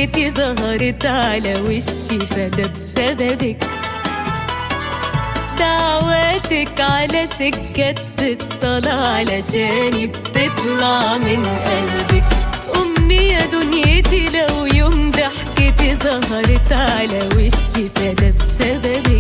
ضحكتي ظهرت على وشي فده بسببك دعواتك على سكة الصلاة علشاني بتطلع من قلبك أمي يا دنيتي لو يوم ضحكتي ظهرت على وشي فده بسببك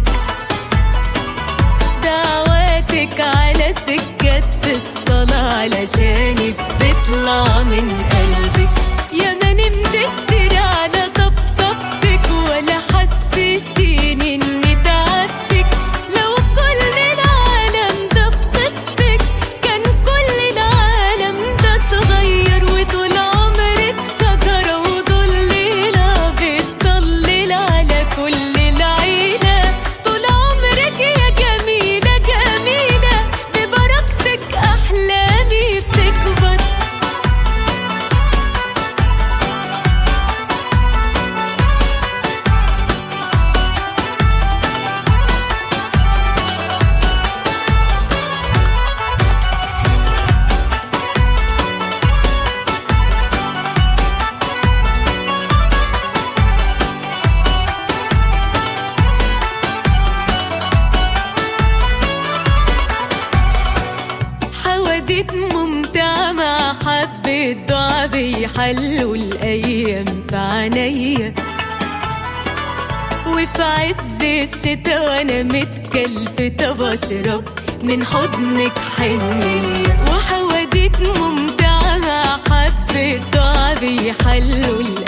دعواتك على سكة الصلاة علشاني بتطلع من قلبك يا ما نمت كتير على طبطبتك ولا حسيتيني اني تعبتك لو كل العالم ده في طبتك كان كل العالم ده اتغير وطول عمرك شجرة وضليلة بتضلل على كل العيلة طول عمرك يا جميلة جميلة ببركتك أحلامي بتكبر حواديت ممتعة مع حبة دعا بيحلوا الأيام في عينيا وفي عز الشتا وأنا متكلفتة بشرب من حضنك حنية وحواديت ممتعة مع حبة دعا بيحلوا الأيام